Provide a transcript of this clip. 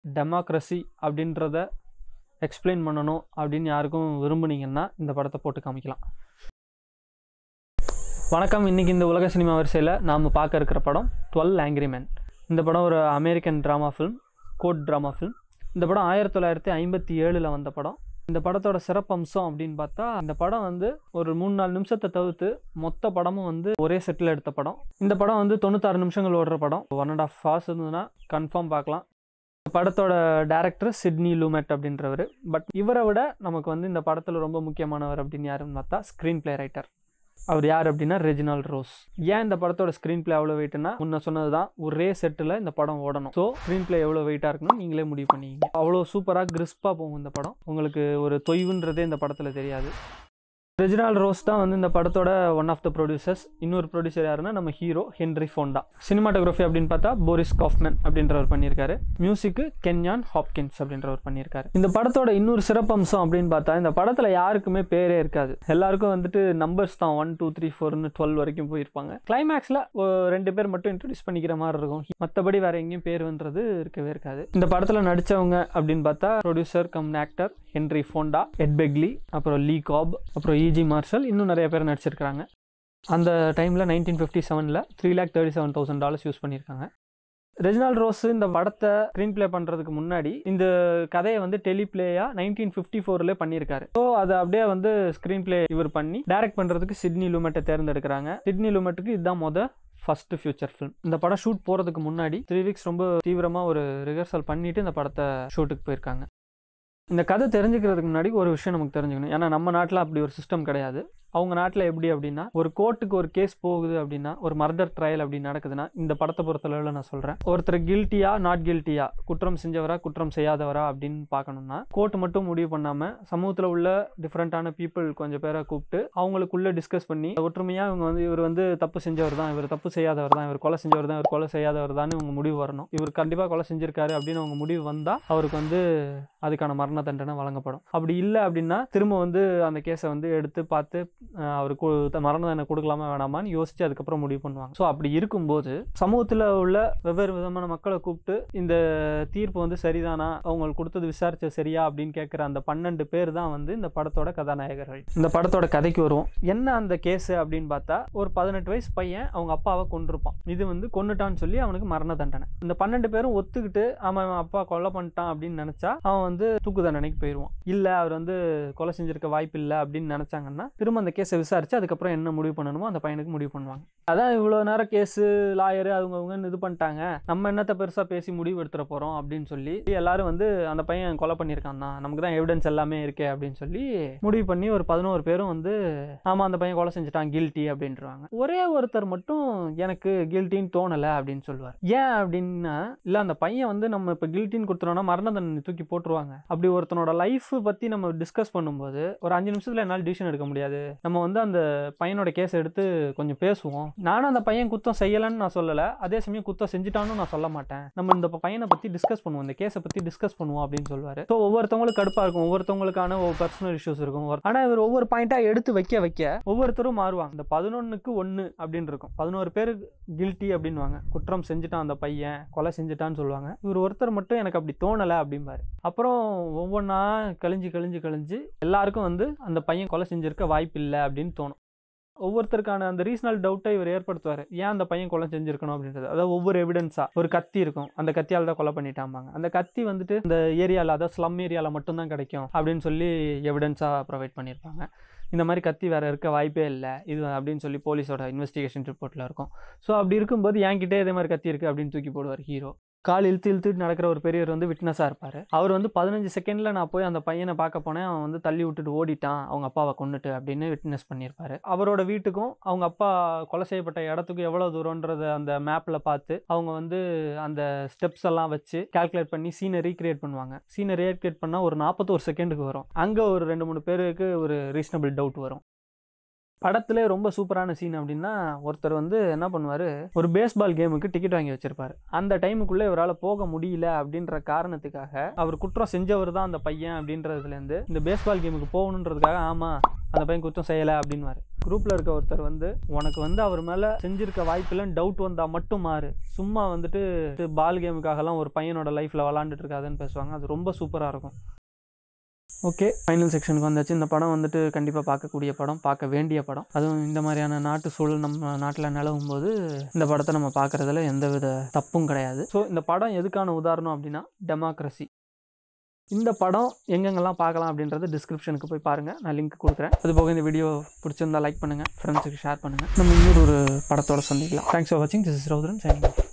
democracy அப்படின்றத explain பண்ணணும் அப்படின்னு யாருக்கும் விரும்புனீங்கன்னா இந்த படத்தை போட்டு காமிக்கலாம் வணக்கம் இன்றைக்கி இந்த உலக சினிமா வரிசையில் நாம் பார்க்க இருக்கிற படம் டுவெல் ஆங்கிரி மேன் இந்த படம் ஒரு American drama film court drama film இந்த படம் ஆயிரத்தி தொள்ளாயிரத்தி ஐம்பத்தி ஏழில் வந்த படம் இந்த படத்தோட சிறப்பம்சம் அப்படின்னு பார்த்தா இந்த படம் வந்து ஒரு மூணு நாலு நிமிஷத்தை தவிர்த்து மொத்த படமும் வந்து ஒரே செட்டில் எடுத்த படம் இந்த படம் வந்து தொண்ணூத்தாறு நிமிஷங்கள் ஓடுற படம் ஒன் அண்ட் ஆஃப் ஹவர்ஸ் இருந்ததுன்னா கன்ஃபார்ம் பார்க்கலாம் இந்த படத்தோட டேரக்டர் சிட்னி லூமெட் அப்படின்றவர் பட் இவரை விட நமக்கு வந்து இந்த படத்தில் ரொம்ப முக்கியமானவர் அப்படின்னு யாருன்னு பார்த்தா ஸ்க்ரீன் பிளே ரைட்டர் அவர் யார் அப்படின்னா ரெஜினால் ரோஸ் ஏன் இந்த படத்தோட ஸ்க்ரீன் பிளே அவ்வளோ வெயிட்னா முன்ன சொன்னது தான் ஒரே செட்டில் இந்த படம் ஓடணும் ஸோ ஸ்க்ரீன் பிளே எவ்வளோ வெயிட்டாக இருக்கணும் நீங்களே முடிவு பண்ணிக்கிங்க அவ்வளோ சூப்பராக கிறிஸ்பாக போகும் இந்த படம் உங்களுக்கு ஒரு தொய்வுன்றதே இந்த படத்தில் தெரியாது ரெஜினால் ரோஸ் தான் வந்து இந்த படத்தோட ஒன் ஆஃப் த ப்ரொடியூசர்ஸ் இன்னொரு ப்ரொடியூசர் யாருன்னா நம்ம ஹீரோ ஹென்ரி ஃபோண்டா சினிமாட்டோகிராஃபி அப்படின்னு பார்த்தா போரிஸ் காஃப்மேன் அப்படின்றவர் பண்ணியிருக்காரு மியூசிக்கு கென்யான் ஹாப்கின்ஸ் அப்படின்றவர் பண்ணியிருக்காரு இந்த படத்தோட இன்னொரு சிறப்பம்சம் அப்படின்னு பார்த்தா இந்த படத்தில் யாருக்குமே பேரே இருக்காது எல்லாருக்கும் வந்துட்டு நம்பர்ஸ் தான் ஒன் டூ த்ரீ ஃபோர்னு டுவெல் வரைக்கும் போயிருப்பாங்க கிளைமேக்ஸில் ரெண்டு பேர் மட்டும் இன்ட்ரடியூஸ் பண்ணிக்கிற மாதிரி இருக்கும் மற்றபடி வேற எங்கேயும் பேருன்றது இருக்கவே இருக்காது இந்த படத்தில் நடித்தவங்க அப்படின்னு பார்த்தா producer cum actor Henry Fonda Ed Begley அப்புறம் லீ காப் அப்புறம் இஜி மார்ஷல் இன்னும் நிறைய பேர் நடிச்சிருக்கிறாங்க அந்த டைமில் நைன்டீன் ஃபிஃப்டி செவனில் three lakh thirty seven thousand dollars use பண்ணியிருக்காங்க ரெஜினால் ரோஸ் இந்த படத்தை ஸ்க்ரீன் ப்ளே பண்ணுறதுக்கு முன்னாடி இந்த கதையை வந்து டெலிப்ளேயாக நைன்டீன் ஃபிஃப்டி ஃபோர்லேயே பண்ணியிருக்காரு ஸோ அதை அப்படியே வந்து ஸ்க்ரீன் ப்ளே இவர் பண்ணி டைரக்ட் பண்ணுறதுக்கு சிட்னி லூமெட்டை தேர்ந்தெடுக்கிறாங்க சிட்னி லூமெட்டுக்கு இதுதான் மொதல் ஃபர்ஸ்ட் ஃபியூச்சர் ஃபிலிம் இந்த படம் ஷூட் போகிறதுக்கு முன்னாடி த்ரீ வீக்ஸ் ரொம்ப தீவிரமாக ஒரு ரிஹர்சல் பண்ணிட்டு இந்த படத்தை ஷூட்டுக்கு போயிருக்காங்க இந்த கதை தெரிஞ்சுக்கிறதுக்கு முன்னாடி ஒரு விஷயம் நமக்கு தெரிஞ்சுக்கணும் ஏன்னா நம்ம நாட்டில் அப்படி ஒரு சிஸ்டம் கிடையாது அவங்க நாட்டில் எப்படி அப்படின்னா ஒரு கோர்ட்டுக்கு ஒரு கேஸ் போகுது அப்படின்னா ஒரு மர்டர் ட்ரையல் அப்படி நடக்குதுன்னா இந்த படத்தை பொறுத்தளவில் நான் சொல்கிறேன் ஒருத்தர் கில்ட்டியா நாட் கில்ட்டியா குற்றம் செஞ்சவரா குற்றம் செய்யாதவரா அப்படின்னு பார்க்கணும்னா கோர்ட் மட்டும் முடிவு பண்ணாமல் சமூகத்தில் உள்ள டிஃப்ரெண்ட்டான பீப்புள் கொஞ்சம் பேரை கூப்பிட்டு அவங்களுக்குள்ள டிஸ்கஸ் பண்ணி ஒற்றுமையாக இவங்க வந்து இவர் வந்து தப்பு செஞ்சவர் தான் இவர் தப்பு செய்யாதவர் தான் இவர் கொலை செஞ்சவர் தான் இவர் கொலை செய்யாதவர் தான் இவங்க முடிவு வரணும் இவர் கண்டிப்பாக கொலை செஞ்சிருக்காரு அப்படின்னு அவங்க முடிவு வந்தால் அவருக்கு வந்து அதுக்கான மரண தண்டனை வழங்கப்படும் அப்படி இல்லை அப்படின்னா திரும்ப வந்து அந்த கேஸை வந்து எடுத்து பார்த்து அவருக்கு மரண தண்டனை கொடுக்கலாமா வேணாமான்னு யோசிச்சு அதுக்கப்புறம் முடிவு பண்ணுவாங்க ஸோ அப்படி இருக்கும்போது சமூகத்தில் உள்ள வெவ்வேறு விதமான மக்களை கூப்பிட்டு இந்த தீர்ப்பு வந்து சரிதானா அவங்களுக்கு கொடுத்தது விசாரிச்ச சரியா அப்படின்னு கேட்குற அந்த பன்னெண்டு பேர் தான் வந்து இந்த படத்தோட கதாநாயகர்கள் இந்த படத்தோட கதைக்கு வருவோம் என்ன அந்த கேஸ் அப்படின்னு பார்த்தா ஒரு பதினெட்டு வயசு பையன் அவங்க அப்பாவை கொண்டிருப்பான் இது வந்து கொண்டுட்டான்னு சொல்லி அவனுக்கு மரண தண்டனை இந்த பன்னெண்டு பேரும் ஒத்துக்கிட்டு அவன் அவன் அப்பா கொலை பண்ணிட்டான் அப்படின்னு நினைச்சா அவன் வந்து தூக்கு தண்டனைக்கு போயிடுவான் இல்லை அவர் வந்து கொலை செஞ்சிருக்க வாய்ப்பு இல்லை அப்படின்னு நினைச்சாங்கன்னா திரும்ப அந்த கேஸை விசாரிச்சு அதுக்கப்புறம் என்ன முடிவு பண்ணணுமோ அந்த பையனுக்கு முடிவு பண்ணுவாங்க அதான் இவ்வளோ நேரம் கேஸு லாயரு அவங்க அவங்க இது பண்ணிட்டாங்க நம்ம என்னத்தை பெருசாக பேசி முடிவு எடுத்துட போகிறோம் அப்படின்னு சொல்லி எல்லாரும் வந்து அந்த பையன் கொலை பண்ணியிருக்கான் தான் நமக்கு தான் எவிடன்ஸ் எல்லாமே இருக்கே அப்படின்னு சொல்லி முடிவு பண்ணி ஒரு பதினோரு பேரும் வந்து ஆமாம் அந்த பையன் கொலை செஞ்சுட்டான் கில்ட்டி அப்படின்றாங்க ஒரே ஒருத்தர் மட்டும் எனக்கு கில்ட்டின்னு தோணலை அப்படின்னு சொல்லுவார் ஏன் அப்படின்னா இல்லை அந்த பையன் வந்து நம்ம இப்போ கில்ட்டின்னு கொடுத்துட்டோம்னா மரண தண்டனை தூக்கி போட்டுருவாங்க அப்படி ஒருத்தனோட லைஃப் பற்றி நம்ம டிஸ்கஸ் பண்ணும்போது ஒரு அஞ்சு நிமிஷத்தில் என்னால் டிசிஷன் எடுக்க முடியாது நம்ம வந்து அந்த பையனோட கேஸ் எடுத்து கொஞ்சம் பேசுவோம் நானும் அந்த பையன் குத்தம் செய்யலைன்னு நான் சொல்லலை அதே சமயம் குத்தம் செஞ்சுட்டான்னு நான் சொல்ல மாட்டேன் நம்ம இந்த பையனை பற்றி டிஸ்கஸ் பண்ணுவோம் இந்த கேஸை பற்றி டிஸ்கஸ் பண்ணுவோம் அப்படின்னு சொல்லுவார் ஸோ ஒவ்வொருத்தவங்களுக்கு கடுப்பாக இருக்கும் ஒவ்வொருத்தவங்களுக்கான ஒவ்வொரு பர்சனல் இஷ்யூஸ் இருக்கும் ஆனால் இவர் ஒவ்வொரு பாயிண்ட்டாக எடுத்து வைக்க வைக்க ஒவ்வொருத்தரும் மாறுவாங்க இந்த பதினொன்றுக்கு ஒன்று அப்படின்னு இருக்கும் பதினோரு பேர் கில்ட்டி அப்படின்வாங்க குற்றம் செஞ்சுட்டான் அந்த பையன் கொலை செஞ்சுட்டான்னு சொல்லுவாங்க இவர் ஒருத்தர் மட்டும் எனக்கு அப்படி தோணலை அப்படிம்பாரு அப்புறம் ஒவ்வொன்றா கழிஞ்சு கழிஞ்சு கழிஞ்சு எல்லாருக்கும் வந்து அந்த பையன் கொலை செஞ்சிருக்க வாய்ப்பு இல்லை அப்படின்னு தோணும் ஒவ்வொருத்தருக்கான அந்த ரீசனல் டவுட்டை இவர் ஏற்படுத்துவார் ஏன் அந்த பையன் கொலை செஞ்சிருக்கணும் அப்படின்றது அதாவது ஒவ்வொரு எவிடன்ஸாக ஒரு கத்தி இருக்கும் அந்த கத்தியால் தான் கொலை பண்ணிட்டாம்பாங்க அந்த கத்தி வந்துட்டு இந்த ஏரியாவில் அதாவது ஸ்லம் ஏரியாவில் மட்டும்தான் கிடைக்கும் அப்படின்னு சொல்லி எவிடன்ஸாக ப்ரொவைட் பண்ணியிருப்பாங்க இந்த மாதிரி கத்தி வேறு இருக்க வாய்ப்பே இல்லை இது அப்படின்னு சொல்லி போலீஸோட இன்வெஸ்டிகேஷன் ரிப்போர்ட்டில் இருக்கும் ஸோ அப்படி இருக்கும்போது என்கிட்டே இதே மாதிரி கத்தி இருக்குது அப்படின்னு தூக்கி போடுவார் ஹீரோ கால் இழுத்து இழுத்துட்டு நடக்கிற ஒரு பெரியவர் வந்து விட்னஸாக இருப்பார் அவர் வந்து பதினஞ்சு செகண்டில் நான் போய் அந்த பையனை பார்க்க போனேன் அவன் வந்து தள்ளி விட்டுட்டு ஓடிட்டான் அவங்க அப்பாவை கொண்டுட்டு அப்படின்னு விட்னஸ் பண்ணியிருப்பாரு அவரோட வீட்டுக்கும் அவங்க அப்பா கொலை செய்யப்பட்ட இடத்துக்கும் எவ்வளோ தூரன்றத அந்த மேப்பில் பார்த்து அவங்க வந்து அந்த ஸ்டெப்ஸ் எல்லாம் வச்சு கால்குலேட் பண்ணி சீனை ரீக்ரியேட் பண்ணுவாங்க சீனை ரீக்ரியேட் பண்ணால் ஒரு நாற்பத்தோரு செகண்டுக்கு வரும் அங்கே ஒரு ரெண்டு மூணு பேருக்கு ஒரு ரீசனபிள் டவுட் வரும் படத்திலே ரொம்ப சூப்பரான சீன் அப்படின்னா ஒருத்தர் வந்து என்ன பண்ணுவார் ஒரு பேஸ்பால் கேமுக்கு டிக்கெட் வாங்கி வச்சிருப்பாரு அந்த டைமுக்குள்ளே இவரால் போக முடியல அப்படின்ற காரணத்துக்காக அவர் குற்றம் செஞ்சவர் தான் அந்த பையன் அப்படின்றதுலேருந்து இந்த பேஸ்பால் கேமுக்கு போகணுன்றதுக்காக ஆமாம் அந்த பையன் குற்றம் செய்யலை அப்படின்வாரு குரூப்பில் இருக்க ஒருத்தர் வந்து உனக்கு வந்து அவர் மேலே செஞ்சிருக்க வாய்ப்பில்லைன்னு டவுட் வந்தால் மட்டும் மாறு சும்மா வந்துட்டு பால் கேமுக்காகலாம் ஒரு பையனோட லைஃப்பில் விளாண்டுட்டு இருக்காதுன்னு பேசுவாங்க அது ரொம்ப சூப்பராக இருக்கும் ஓகே ஃபைனல் செக்ஷனுக்கு வந்தாச்சு இந்த படம் வந்துட்டு கண்டிப்பாக பார்க்கக்கூடிய படம் பார்க்க வேண்டிய படம் அதுவும் இந்த மாதிரியான நாட்டு சூழல் நம்ம நாட்டில் நிலவும் போது இந்த படத்தை நம்ம பார்க்குறதுல எந்தவித தப்பும் கிடையாது ஸோ இந்த படம் எதுக்கான உதாரணம் அப்படின்னா டெமோக்ரஸி இந்த படம் எங்கெங்கெல்லாம் பார்க்கலாம் அப்படின்றது டிஸ்கிரிப்ஷனுக்கு போய் பாருங்கள் நான் லிங்க் கொடுக்குறேன் அது போக இந்த வீடியோ பிடிச்சிருந்தா லைக் பண்ணுங்கள் ஃப்ரெண்ட்ஸுக்கு ஷேர் பண்ணுங்கள் நம்ம இன்னொரு ஒரு படத்தோட சந்திக்கலாம் தேங்க்ஸ் ஃபார் வாட்சிங் திஸ் இஸ் ரவுதரன் சைனிங்